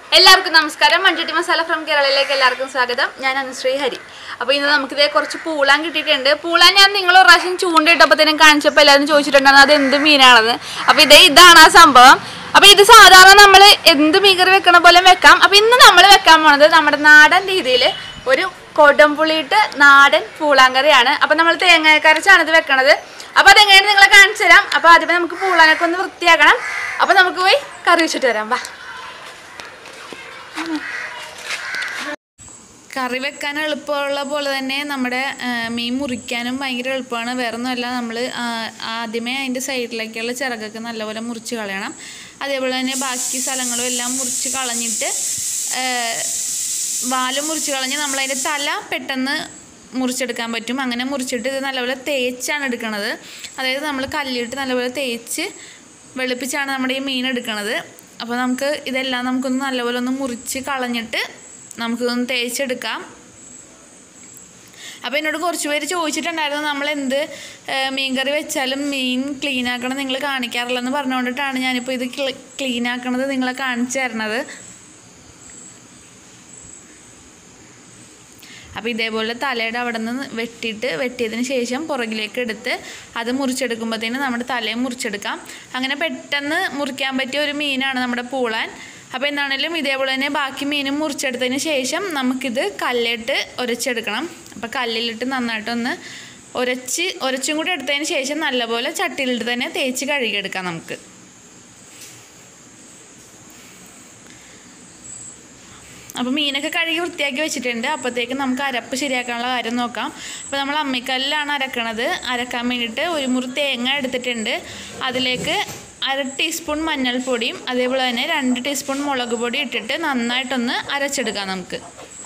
എല്ലാവർക്കും നമസ്കാരം മഞ്ചട്ടി മസാല ഫ്രം കേരളയിലേക്ക് എല്ലാവർക്കും സ്വാഗതം ഞാൻ അനുശ്രീ ഹരി അപ്പോൾ ഇന്ന് നമുക്കിത് കുറച്ച് പൂളാൻ കിട്ടിയിട്ടുണ്ട് പൂളാൻ ഞാൻ നിങ്ങൾ ഒരു പ്രാവശ്യം ചൂണ്ടിട്ടപ്പോഴത്തേനും കാണിച്ചപ്പോൾ എല്ലാവരും ചോദിച്ചിട്ടുണ്ടായിരുന്നു അത് എന്ത് മീനാണെന്ന് അപ്പോൾ ഇതേ ഇതാണ് ആ സംഭവം അപ്പോൾ ഇത് സാധാരണ നമ്മൾ എന്ത് മീൻകറി വെക്കണ പോലെ വെക്കാം അപ്പോൾ ഇന്ന് നമ്മൾ വെക്കാൻ പോണത് നമ്മുടെ നാടൻ രീതിയിൽ ഒരു കൊടംപുളിയിട്ട് നാടൻ പൂളാങ്കറിയാണ് അപ്പോൾ നമ്മൾ തേങ്ങാക്കരച്ചാണ് ഇത് വെക്കണത് അപ്പോൾ അതെങ്ങനെയാണ് നിങ്ങളെ കാണിച്ചു തരാം അപ്പോൾ ആദ്യമേ നമുക്ക് പൂളാനൊക്കെ ഒന്ന് വൃത്തിയാക്കണം അപ്പോൾ നമുക്ക് പോയി കറി വെച്ചിട്ട് വരാം വാ കറി വെക്കാൻ എളുപ്പമുള്ള പോലെ തന്നെ നമ്മുടെ ആ, മീൻ മുറിക്കാനും ഭയങ്കര എളുപ്പമാണ് വേറെ ഒന്നുമല്ല നമ്മൾ ആദ്യമേ അതിൻ്റെ സൈഡിലേക്കുള്ള ചിറകൊക്കെ നല്ലപോലെ മുറിച്ച് കളയണം അതേപോലെ തന്നെ ബാക്കി സ്ഥലങ്ങളും എല്ലാം മുറിച്ച് കളഞ്ഞിട്ട് ആ, വാല് മുറിച്ച് കളഞ്ഞ് നമ്മളതിൻ്റെ തല പെട്ടെന്ന് മുറിച്ചെടുക്കാൻ പറ്റും അങ്ങനെ മുറിച്ചിട്ട് ഇത് നല്ലപോലെ തേച്ചാണ് എടുക്കണത് അതായത് നമ്മൾ കല്ലിട്ട് നല്ലപോലെ തേച്ച് വെളുപ്പിച്ചാണ് നമ്മുടെ ഈ മീൻ എടുക്കണത് അപ്പോൾ നമുക്ക് ഇതെല്ലാം നമുക്കൊന്ന് നല്ലപോലെ ഒന്ന് മുറിച്ച് കളഞ്ഞിട്ട് നമുക്കിതൊന്ന് തേച്ചെടുക്കാം അപ്പോൾ എന്നോട് കുറച്ച് പേര് ചോദിച്ചിട്ടുണ്ടായിരുന്നു നമ്മൾ എന്ത് ഏഹ്, മീൻകറി വെച്ചാലും മീൻ ക്ലീൻ ആക്കണം നിങ്ങൾ കാണിക്കാറില്ലെന്ന് പറഞ്ഞുകൊണ്ടിട്ടാണ് ഞാനിപ്പോൾ ഇത് ക്ലീൻ ആക്കണത് നിങ്ങളെ കാണിച്ചു തരണത് അപ്പോൾ ഇതേപോലെ തലയുടെ അവിടെ നിന്ന് വെട്ടിയിട്ട് വെട്ടിയതിന് ശേഷം പുറകിലേക്ക് എടുത്ത് അത് മുറിച്ചെടുക്കുമ്പോഴത്തേന് നമ്മുടെ തലയും മുറിച്ചെടുക്കാം അങ്ങനെ പെട്ടെന്ന് മുറിക്കാൻ പറ്റിയ ഒരു മീനാണ് നമ്മുടെ പൂളാൻ അപ്പോൾ എന്താണേലും ഇതേപോലെ തന്നെ ബാക്കി മീനും മുറിച്ചെടുത്തതിന് ശേഷം നമുക്കിത് കല്ലിട്ട് ഉരച്ചെടുക്കണം അപ്പോൾ കല്ലിലിട്ട് നന്നായിട്ടൊന്ന് ഉരച്ച് ഉരച്ചും കൂടി എടുത്തതിന് ശേഷം നല്ലപോലെ ചട്ടിയിലിട്ട് തന്നെ തേച്ച് കഴുകിയെടുക്കാം നമുക്ക് അപ്പോൾ മീനൊക്കെ കഴുകി വൃത്തിയാക്കി വെച്ചിട്ടുണ്ട് അപ്പോഴത്തേക്ക് നമുക്ക് അരപ്പ് ശരിയാക്കാനുള്ള കാര്യം നോക്കാം അപ്പോൾ നമ്മൾ അമ്മിക്കല്ലിലാണ് അരക്കണത് അരക്കാൻ വേണ്ടിയിട്ട് ഒരു മുറി തേങ്ങ എടുത്തിട്ടുണ്ട് അതിലേക്ക് അര ടീസ്പൂൺ മഞ്ഞൾപ്പൊടിയും അതേപോലെ തന്നെ രണ്ട് ടീസ്പൂൺ മുളക് പൊടി ഇട്ടിട്ട് നന്നായിട്ടൊന്ന് അരച്ചെടുക്കാം നമുക്ക്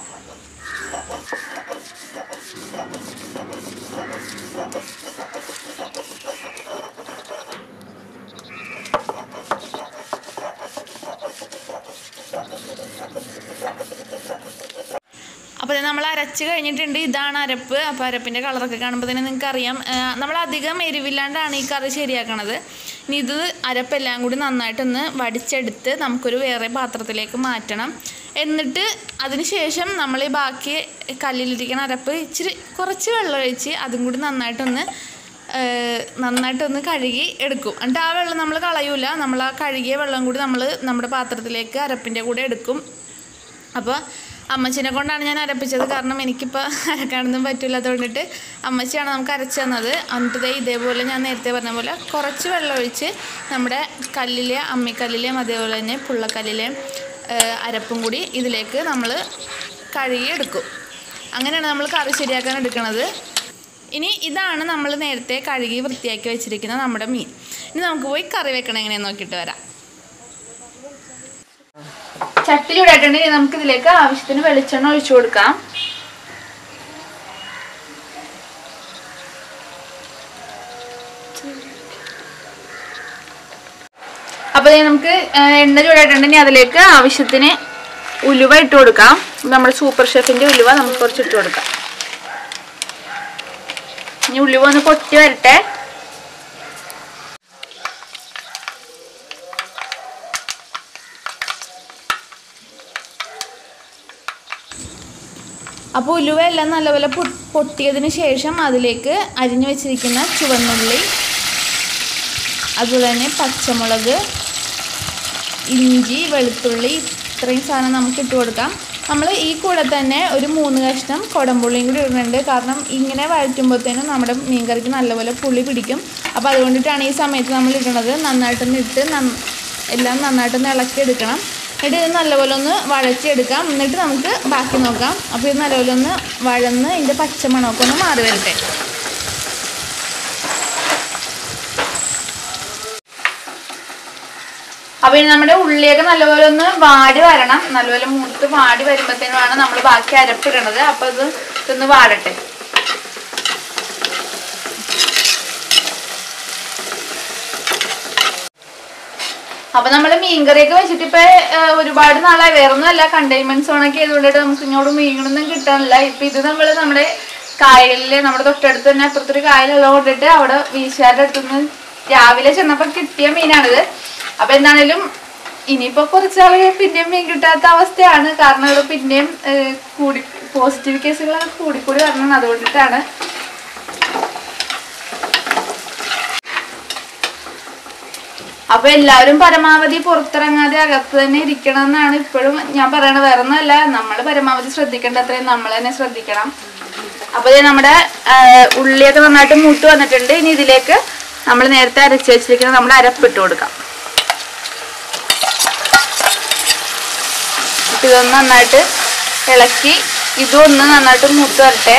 അപ്പോൾ ഇത് നമ്മൾ അരച്ച് കഴിഞ്ഞിട്ടുണ്ട് ഇതാണ് അരപ്പ് അപ്പോൾ അരപ്പിൻ്റെ കളറൊക്കെ കാണുമ്പോൾ തന്നെ നിങ്ങൾക്ക് അറിയാം നമ്മൾ അധികം എരിവില്ലാണ്ടാണ് ഈ കറി ശരിയാക്കണത് ഇനി ഇത് അരപ്പെല്ലാം കൂടി നന്നായിട്ടൊന്ന് വടിച്ചെടുത്ത് നമുക്കൊരു വേറെ പാത്രത്തിലേക്ക് മാറ്റണം എന്നിട്ട് അതിന് ശേഷം നമ്മൾ ഈ ബാക്കി കല്ലിലിരിക്കുന്ന അരപ്പ് ഇച്ചിരി കുറച്ച് വെള്ളം ഒഴിച്ച് അതും കൂടി നന്നായിട്ടൊന്ന് ഏഹ് നന്നായിട്ടൊന്ന് കഴുകി എടുക്കും എന്നിട്ട് ആ വെള്ളം നമ്മൾ കളയൂല നമ്മൾ ആ കഴുകിയ വെള്ളം കൂടി നമ്മൾ നമ്മുടെ പാത്രത്തിലേക്ക് അരപ്പിൻ്റെ കൂടെ എടുക്കും അപ്പോൾ അമ്മച്ചിനെ കൊണ്ടാണ് ഞാൻ അരപ്പിച്ചത് കാരണം എനിക്കിപ്പോൾ അരക്കാനൊന്നും പറ്റില്ലാത്ത കൊണ്ടിട്ട് അമ്മച്ചിയാണ് നമുക്ക് അരച്ചു തന്നത് എന്നിട്ട് ദേ ഇതേപോലെ ഞാൻ നേരത്തെ പറഞ്ഞ പോലെ കുറച്ച് വെള്ളം ഒഴിച്ച് നമ്മുടെ കല്ലിലെ അമ്മിക്കല്ലിലെയും അതേപോലെ തന്നെ പുള്ളക്കല്ലിലെയും ഏഹ്, അരപ്പും കൂടി ഇതിലേക്ക് നമ്മൾ കഴുകിയെടുക്കും അങ്ങനെയാണ് നമ്മൾ കറി ശരിയാക്കാൻ എടുക്കുന്നത് ഇനി ഇതാണ് നമ്മൾ നേരത്തെ കഴുകി വൃത്തിയാക്കി വെച്ചിരിക്കുന്ന നമ്മുടെ മീൻ ഇനി നമുക്ക് പോയി കറി വെക്കണം എങ്ങനെയാന്ന് നോക്കിയിട്ട് വരാം ചട്ടി ചൂടായിട്ടുണ്ടെങ്കിൽ നമുക്ക് ഇതിലേക്ക് ആവശ്യത്തിന് വെളിച്ചെണ്ണ ഒഴിച്ചു കൊടുക്കാം അപ്പൊ ദേ നമുക്ക് ആ, എണ്ണ ചൂടായിട്ടുണ്ടെങ്കിൽ അതിലേക്ക് ആവശ്യത്തിന് ഉലുവ ഇട്ട് കൊടുക്കാം നമ്മുടെ സൂപ്പർ ഷെഫിന്റെ ഉലുവ നമുക്ക് കുറച്ച് ഇട്ട് കൊടുക്കാം ഇനി ഉലുവ ഒന്ന് പൊട്ടി വരട്ടെ അപ്പോൾ ഉലുവ എല്ലാം നല്ലപോലെ പൊ- പൊട്ടിയതിന് ശേഷം അതിലേക്ക് അരിഞ്ഞു വെച്ചിരിക്കുന്ന ചുവന്നുള്ളി അതുപോലെ തന്നെ പച്ചമുളക് ഇഞ്ചി വെളുത്തുള്ളി ഇത്രയും സാധനം നമുക്ക് ഇട്ട് കൊടുക്കാം നമ്മൾ ഈ കൂടെ തന്നെ ഒരു മൂന്ന് കഷ്ണം കുടംപുള്ളിയും കൂടി ഇടുന്നുണ്ട് കാരണം ഇങ്ങനെ വഴറ്റുമ്പോഴത്തേനും നമ്മുടെ മീൻകറിക്ക് നല്ലപോലെ പുളി പിടിക്കും അപ്പോൾ അതുകൊണ്ടിട്ടാണ് ഈ സമയത്ത് നമ്മൾ ഇടണത് നന്നായിട്ടൊന്ന് ഇട്ട് നന്ന- എല്ലാം നന്നായിട്ടൊന്ന് ഇളക്കിയെടുക്കണം എന്നിട്ട് ഇത് നല്ലപോലെ ഒന്ന് വഴച്ചെടുക്കാം എന്നിട്ട് നമുക്ക് ബാക്കി നോക്കാം അപ്പോൾ ഇത് നല്ലപോലെ ഒന്ന് വഴന്ന് ഇതിൻ്റെ പച്ചമണമൊക്കെ ഒന്ന് മാറി വരട്ടെ അപ്പൊ ഇനി നമ്മുടെ ഉള്ളിയൊക്കെ നല്ലപോലെ ഒന്ന് വാടി വരണം നല്ലപോലെ മൂത്ത് വാടി വരുമ്പോഴത്തേനുമാണ് നമ്മൾ ബാക്കി അരപ്പിടണത് അപ്പൊ ഇത് ഇതൊന്ന് വാടട്ടെ അപ്പൊ നമ്മള് മീൻകറിയൊക്കെ വെച്ചിട്ട് ഇപ്പൊ ഏഹ്, ഒരുപാട് നാളായി വേറൊന്നുമല്ല കണ്ടെയ്ൻമെന്റ് സോണൊക്കെ ചെയ്തുകൊണ്ടിട്ട് നമുക്ക് ഇങ്ങോട്ട് മീനൊന്നും കിട്ടാനില്ല ഇപ്പൊ ഇത് നമ്മള് നമ്മുടെ കായലില് നമ്മുടെ തൊട്ടടുത്ത് തന്നെ അപ്പുറത്തൊരു കായലുള്ളത് കൊണ്ടിട്ട് അവിടെ വീശുകാരുടെ അടുത്തുനിന്ന് രാവിലെ ചെന്നപ്പോ കിട്ടിയ മീനാണിത് അപ്പൊ എന്താണേലും ഇനിയിപ്പോ കുറച്ചാള് പിന്നെയും മീൻ കിട്ടാത്ത അവസ്ഥയാണ് കാരണം ഇവിടെ പിന്നെയും ഏഹ്, കൂടി പോസിറ്റീവ് കേസുകളൊക്കെ കൂടിക്കൂടി വരണം അതുകൊണ്ടിട്ടാണ് അപ്പൊ എല്ലാവരും പരമാവധി പുറത്തിറങ്ങാതെ അകത്ത് തന്നെ ഇരിക്കണം എന്നാണ് ഇപ്പോഴും ഞാൻ പറയണത് വേറെ ഒന്നുമല്ല നമ്മൾ പരമാവധി ശ്രദ്ധിക്കേണ്ട അത്രയും നമ്മൾ തന്നെ ശ്രദ്ധിക്കണം അപ്പൊ ദേ നമ്മുടെ ആ, ഉള്ളിയൊക്കെ നന്നായിട്ട് മൂട്ട് വന്നിട്ടുണ്ട് ഇനി ഇതിലേക്ക് നമ്മൾ നേരത്തെ അരച്ച് വെച്ചിരിക്കുന്ന നമ്മുടെ അരപ്പിട്ട് കൊടുക്കാം അപ്പൊ ഇതൊന്ന് നന്നായിട്ട് ഇളക്കി ഇതും ഒന്ന് നന്നായിട്ട് മൂത്ത് വരട്ടെ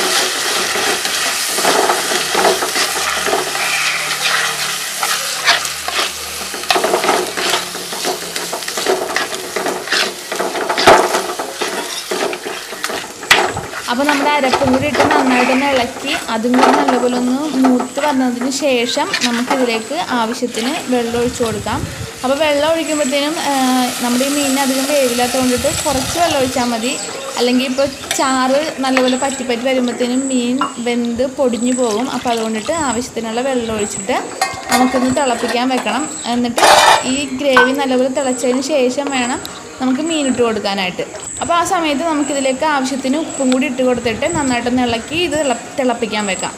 അപ്പോൾ നമ്മുടെ അരപ്പും കൂടി ഇട്ട് നന്നായിട്ടൊന്ന് ഇളക്കി അതും കൂടി നല്ലപോലെ ഒന്ന് മൂത്ത് വന്നതിന് ശേഷം നമുക്കിതിലേക്ക് ആവശ്യത്തിന് വെള്ളം ഒഴിച്ചു കൊടുക്കാം അപ്പോൾ വെള്ളം ഒഴിക്കുമ്പോഴത്തേനും ആ, നമ്മുടെ ഈ മീനിന് അധികം വേവില്ലാത്ത കൊണ്ടിട്ട് കുറച്ച് വെള്ളം ഒഴിച്ചാൽ മതി അല്ലെങ്കിൽ ഇപ്പോൾ ചാറ് നല്ലപോലെ പറ്റി പറ്റി വരുമ്പോഴത്തേനും മീൻ വെന്ത് പൊടിഞ്ഞു പോകും അപ്പോൾ അതുകൊണ്ടിട്ട് ആവശ്യത്തിനുള്ള വെള്ളം ഒഴിച്ചിട്ട് നമുക്കൊന്ന് തിളപ്പിക്കാൻ വെക്കണം എന്നിട്ട് ഈ ഗ്രേവി നല്ലപോലെ തിളച്ചതിന് ശേഷം വേണം നമുക്ക് മീൻ ഇട്ട് കൊടുക്കാനായിട്ട് അപ്പോൾ ആ സമയത്ത് നമുക്കിതിലേക്ക് ആവശ്യത്തിന് ഉപ്പും കൂടി ഇട്ട് കൊടുത്തിട്ട് നന്നായിട്ടൊന്ന് ഇളക്കി ഇത് തിള- തിളപ്പിക്കാൻ വെക്കാം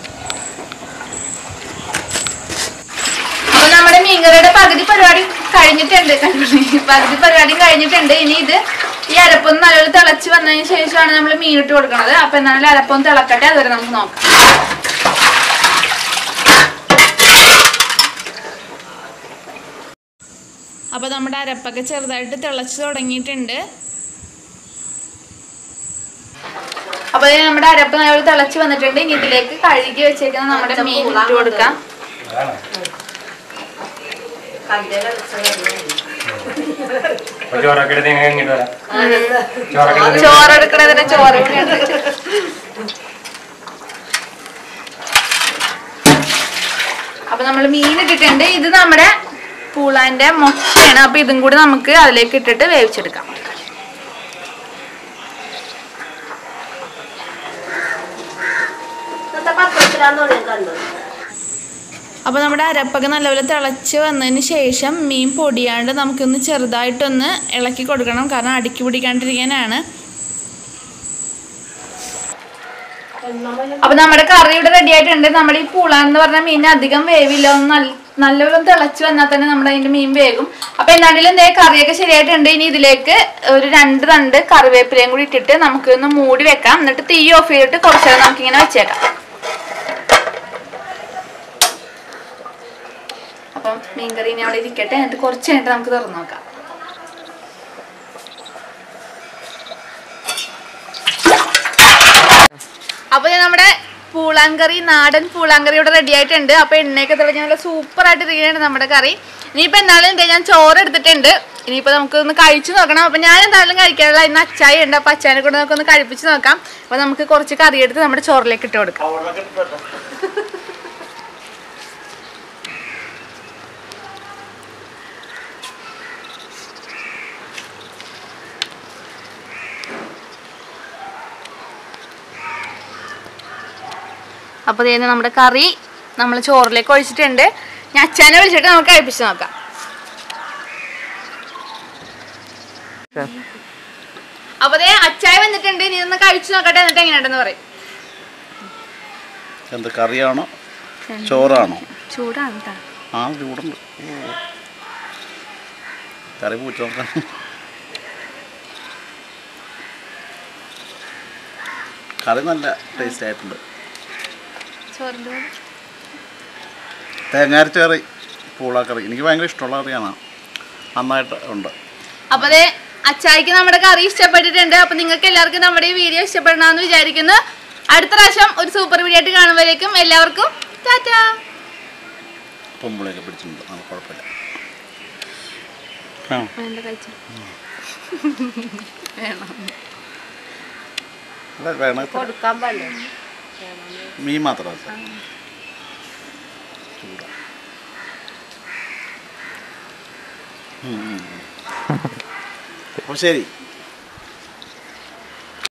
അപ്പോൾ നമ്മുടെ മീൻകറിയുടെ പകുതി പരിപാടി കഴിഞ്ഞിട്ടുണ്ട് പകുതി പരിപാടി കഴിഞ്ഞിട്ടുണ്ട് ഇനി ഇത് ഈ അരപ്പൊന്ന് നല്ലപോലെ തിളച്ച് വന്നതിന് ശേഷമാണ് നമ്മൾ മീൻ ഇട്ട് കൊടുക്കുന്നത് അപ്പോൾ എന്നാലും അരപ്പൊന്ന് തിളക്കട്ടെ അതുവരെ നമുക്ക് നോക്കാം അപ്പോൾ നമ്മുടെ അരപ്പൊക്കെ ചെറുതായിട്ട് തിളച്ച് തുടങ്ങിയിട്ടുണ്ട് അപ്പോൾ ദേ നമ്മുടെ അരപ്പ് നല്ലപോലെ തിളച്ച് വന്നിട്ടുണ്ട് ഇനി ഇതിലേക്ക് കഴുകി വെച്ചേക്കുന്ന നമ്മുടെ മീൻ ഇട്ട് കൊടുക്കാം അപ്പൊ ചോറൊക്കെ എടുത്ത് ഇങ്ങനെ ഇങ്ങോട്ട് വരാം ചോറൊക്കെ എടുത്ത് ചോറ് എടുക്കണതിന് ചോറ് കൂടിയുണ്ട് അപ്പൊ നമ്മൾ മീൻ ഇട്ടിട്ടുണ്ട് ഇത് നമ്മുടെ പൂളാന്റെ മുട്ടയാണ് അപ്പൊ ഇതും കൂടി നമുക്ക് അതിലേക്ക് ഇട്ടിട്ട് വേവിച്ചെടുക്കാം ഇന്നത്തെ പത്രത്തിലാന്ന് പറയാൻ കണ്ടു അപ്പോൾ നമ്മുടെ അരപ്പൊക്കെ നല്ലപോലെ തിളച്ച് വന്നതിന് ശേഷം മീൻ പൊടിയാണ്ട് നമുക്കൊന്ന് ചെറുതായിട്ടൊന്ന് ഇളക്കി കൊടുക്കണം കാരണം അടുക്കി പിടിക്കാണ്ടിരിക്കാനാണ് അപ്പൊ നമ്മുടെ കറി ഇവിടെ റെഡി ആയിട്ടുണ്ട് നമ്മുടെ ഈ പൂളാൻ എന്ന് പറഞ്ഞ മീൻ അധികം വേവില്ല ഒന്ന് നല്ല നല്ലപോലെ ഒന്ന് തിളച്ച് വന്നാൽ തന്നെ നമ്മുടെ അതിന്റെ മീൻ വേകും അപ്പൊ എന്നാണെങ്കിലും എന്തേ കറിയൊക്കെ ശരിയായിട്ടുണ്ട് ഇനി ഇതിലേക്ക് ഒരു രണ്ട് തണ്ട് കറിവേപ്പിലയും കൂടി ഇട്ടിട്ട് നമുക്ക് ഒന്ന് മൂടി വെക്കാം എന്നിട്ട് തീ ഓഫ് ചെയ്തിട്ട് കുറച്ച് നേരം നമുക്കിങ്ങനെ വെച്ചേക്കാം അപ്പം മീൻകറി ഇനി അവിടെ ഇരിക്കട്ടെ എന്നിട്ട് കുറച്ച് കഴിഞ്ഞിട്ട് നമുക്ക് തുറന്നു നോക്കാം അപ്പൊ ദേ നമ്മുടെ പൂളാങ്കറി നാടൻ പൂളാങ്കറി ഇവിടെ റെഡി ആയിട്ടുണ്ട് അപ്പൊ എണ്ണയൊക്കെ തെളിഞ്ഞ നല്ല സൂപ്പർ ആയിട്ട് ഇരിക്കുന്നുണ്ട് നമ്മുടെ കറി ഇനിയിപ്പോ എന്തായാലും ദേ ഞാൻ ചോറ് എടുത്തിട്ടുണ്ട് ഇനിയിപ്പോ നമുക്ക് ഒന്ന് കഴിച്ചു നോക്കണം അപ്പൊ ഞാൻ എന്തായാലും കഴിക്കാനുള്ള ഇന്ന് അച്ചായ ഉണ്ട് അപ്പൊ അച്ചാനെ കൊണ്ട് നമുക്ക് ഒന്ന് കഴിപ്പിച്ച് നോക്കാം അപ്പൊ നമുക്ക് കുറച്ച് കറി എടുത്ത് നമ്മുടെ ചോറിലേക്ക് ഇട്ട് കൊടുക്കാം അപ്പോൾ ചെയ്യുന്ന നമ്മുടെ കറി നമ്മൾ ചോറിലേക്ക് ഒഴിച്ചിട്ടുണ്ട് ഞാൻ അച്ഛനെ വിളിച്ചിട്ട് നമുക്ക് കഴിപ്പിച്ച് നോക്കാം അപ്പൊ ദേ അച്ചായ വന്നിട്ടുണ്ട് നീ ഒന്ന് കഴിച്ചു നോക്കട്ടെ എന്നിട്ട് എങ്ങനെയുണ്ടെന്ന് പറയും എന്ത് കറിയാണോ ചോറാണോ ചൂടാണ് കേട്ടോ ആ ചൂടുണ്ട് ഓ. കറി പൂച്ച നോക്കാൻ കറി നല്ല ടേസ്റ്റ് ആയിട്ടുണ്ട് ചോറിൻ്റെ കൂടെ തേങ്ങാരച്ച കറി പൂളാക്കറി എനിക്ക് ഭയങ്കര ഇഷ്ടമുള്ള കറിയാണ് നന്നായിട്ട് ഉണ്ട് അപ്പൊ ദേ അച്ചായിക്ക് നമ്മുടെ കറി ഇഷ്ടപ്പെട്ടിട്ടുണ്ട് അപ്പൊ നിങ്ങൾക്ക് എല്ലാവർക്കും നമ്മുടെ ഈ വീഡിയോ ഇഷ്ടപ്പെടണമെന്ന് വിചാരിക്കുന്നു അടുത്ത പ്രാവശ്യം ഒരു സൂപ്പർ വീഡിയോ ആയിട്ട് കാണുമ്പോഴേക്കും എല്ലാവർക്കും ടാറ്റാ പൊമ്പിളൊക്കെ പിടിച്ചിട്ടുണ്ട് അത് കുഴപ്പമില്ല ആ വേണ്ട കഴിച്ചു അല്ല വേണം കൊടുക്കാൻ പാടില്ല മീൻ മാത്രം ചൂടാ ഉം, ഉം, ഉം. അപ്പോൾ ശരി